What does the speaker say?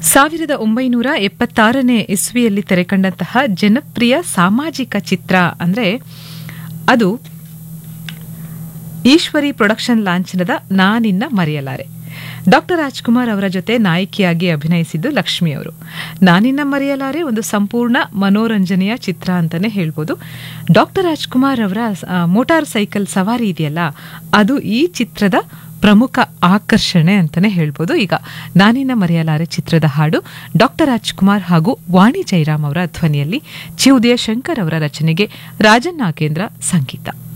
ಸಾವಿರದ ಒಂಬೈನೂರ ಎಪ್ಪತ್ತಾರನೇ ಇಸ್ವಿಯಲ್ಲಿ ತೆರೆಕಂಡಂತಹ ಜನಪ್ರಿಯ ಸಾಮಾಜಿಕ ಚಿತ್ರ ಅಂದ್ರೆ ಅದು ಈಶ್ವರಿ ಪ್ರೊಡಕ್ಷನ್ ಲಾಂಛನದ ನಾನಿನ್ನ ಮರೆಯಲಾರೆ ಡಾಕ್ಟರ್ ರಾಜ್ಕುಮಾರ್ ಅವರ ಜೊತೆ ನಾಯಕಿಯಾಗಿ ಅಭಿನಯಿಸಿದ್ದು ಲಕ್ಷ್ಮಿ ಅವರು ನಾನಿನ್ನ ಮರೆಯಲಾರೆ ಒಂದು ಸಂಪೂರ್ಣ ಮನೋರಂಜನೆಯ ಚಿತ್ರ ಅಂತಾನೆ ಹೇಳ್ಬೋದು ಡಾಕ್ಟರ್ ರಾಜ್ಕುಮಾರ್ ಅವರ ಆ, ಮೋಟಾರ್ ಸೈಕಲ್ ಸವಾರಿ ಇದೆಯಲ್ಲ ಅದು ಈ ಚಿತ್ರದ ಪ್ರಮುಖ ಆಕರ್ಷಣೆ ಅಂತಾನೆ ಹೇಳ್ಬೋದು ಈಗ ನಾನಿನ್ನ ಮರೆಯಲಾರೆ ಚಿತ್ರದ ಹಾಡು ಡಾಕ್ಟರ್ ರಾಜ್ಕುಮಾರ್ ಹಾಗೂ ವಾಣಿ ಜೈರಾಮ್ ಅವರ ಧ್ವನಿಯಲ್ಲಿ ಚಿ ಉದಯ ಶಂಕರ್ ಅವರ ರಚನೆಗೆ ರಾಜನ್ ನಾಗೇಂದ್ರ ಸಂಗೀತ